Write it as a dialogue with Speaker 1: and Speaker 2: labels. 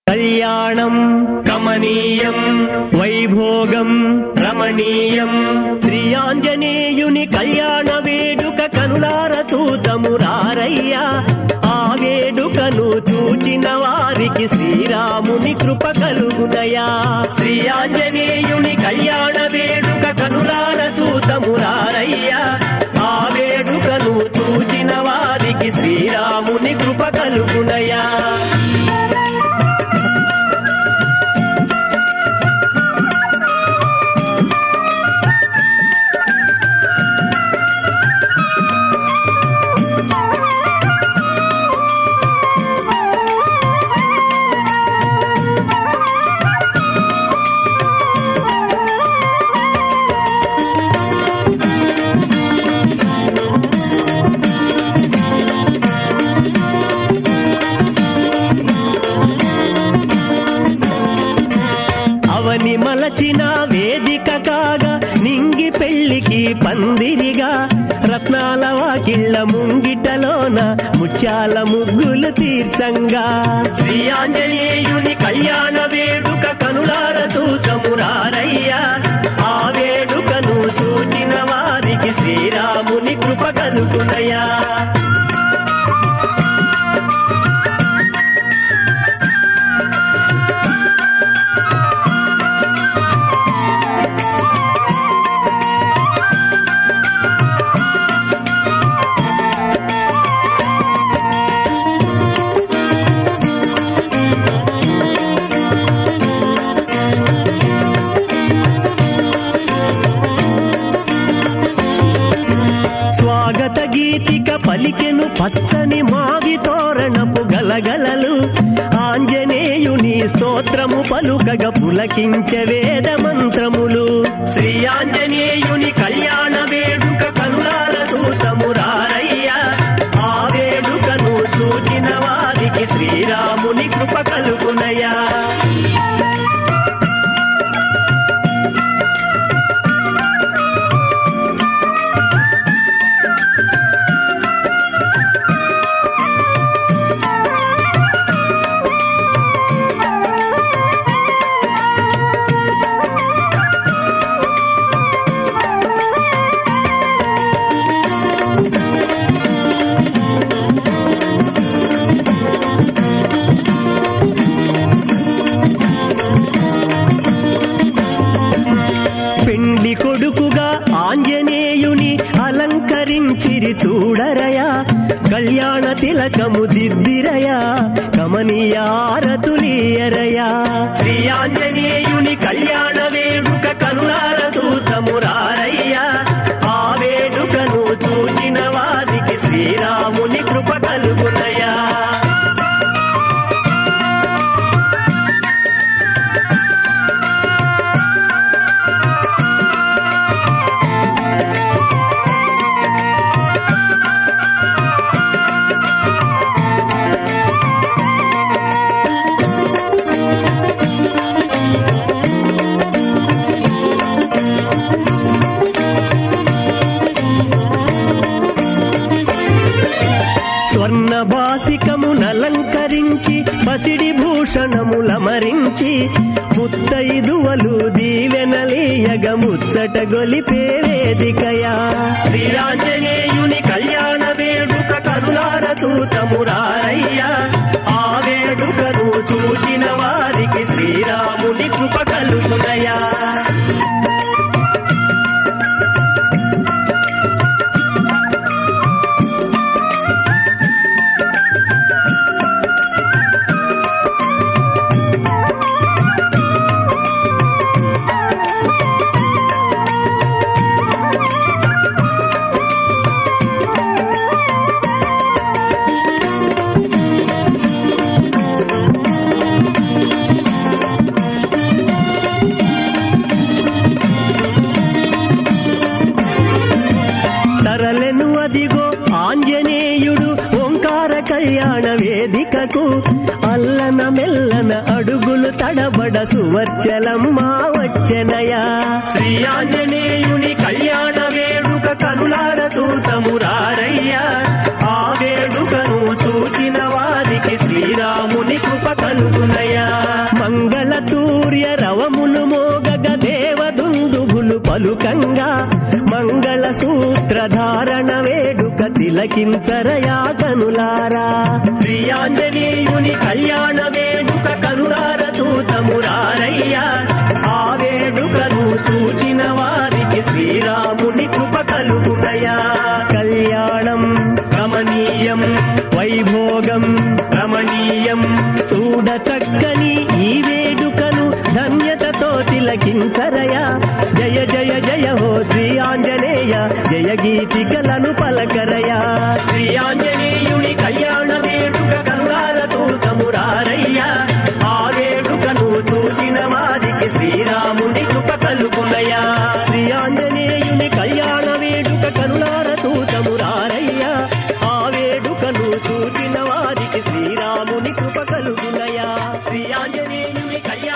Speaker 1: కళ్యాణం కమనీయం వైభోగం రమణీయం శ్రీ ఆంజనేయుని కళ్యాణ వేడుక కనులార చూతము రారయ్యా ఆ వేడుకను చూచిన వారికి శ్రీరాముని కృప కలుగునయా శ్రీ ఆంజనేయుని కళ్యాణ వేడుక కనులార చూతము రారయ్యా ఆ వేడుకను చూచిన వారికి శ్రీరాముని కృప కలుగునయా అవని మలచిన వేదిక కాగా నింగి పెళ్లికి పందిరిగా రత్నాల వాకిళ్ళ ముంగిటలోన ముత్యాల ముగ్గులు తీర్చంగా శ్రీ ఆంజనేయుని కళ్యాణ వేడుక కనులార చూతమురారయ్యా ఆ వేడుకను చూచిన వారికి శ్రీరాముని కృప కలుగునయా స్వాగత గీతిక పలికెను పచ్చని మావి తోరణపు గలగలలు ఆంజనేయుని స్తోత్రము పలుకగ పులకించే వేద మంత్రములు శ్రీ ఆంజనేయుని కళ్యాణ వేడుక కనులార దూతము రారయ్యా ఆ వేడుకను చూచిన వారికి శ్రీరాముని కృప కలుగునయా పెండ్లి కొడుకుగా ఆంజనేయుని అలంకరించిరి చూడరయా కళ్యాణ తిలకము దిద్దిరయా కమనీయారతులీయరయా శ్రీ ఆంజనేయుని కళ్యాణ వేడుక కనులార చూతము రారయ్యా ఆ వేడుకను చూచిన వారికి శ్రీరాముని కృప కలుగునయా స్వర్ణ బాసికమునలంకరించి పసిడి భూషణములమరించి ముత్తైదువలు దీవెనలీయగ ముచ్చట గొలిపే వేదికయా శ్రీరాంజనేయుని కళ్యాణ వేడుక కరుణార చూతమురారయ్యా ఆ వేడుకను చూచిన వారికి శ్రీరాముని కృప కలుగునయా తరలెను అదిగో ఆంజనేయుడు ఓంకార కళ్యాణ వేదికకు అల్లన మెల్లన అడుగులు తడబడ సువర్చలమ్మా వచ్చెనయా శ్రీ ఆంజనేయుని కళ్యాణ వేడుక కనులార చూతమురారయ్యా ఆ వేడుకను చూచిన వారికి శ్రీరాముని కృప కలుగునయా మూకంగా మంగళ సూత్రధారణ వేడుక తిలకించరయా కనులారా శ్రీ ఆంజనేయుని కళ్యాణ వేడుక కనులార చూతమురారయ్యా ఆ వేడుకను చూచిన వారికి శ్రీరాముని కృప కలుగునయా కళ్యాణం రమణీయం వైభోగం రమణీయం చూడ చక్కని ఈ వేడుకను ధన్యతతో తిలకించరయా జయ జయ జయ హో శ్రీ ఆంజనేయ జయ గీతికలను పలకరయా శ్రీ ఆంజనేయుని కళ్యాణ వేడుక కరుణాలతో తమురారయ్యా ఆ వేడుకను చూచిన వారికి శ్రీరాముని కృప కలుగునయా శ్రీ ఆంజనేయుని కళ్యాణ వేడుక కరుణారతో తమురారయ్యా ఆ వేడుకను చూచిన వారికి శ్రీరాముని కృప కలుగునయా శ్రీ ఆంజనేయుని కళ్యాణ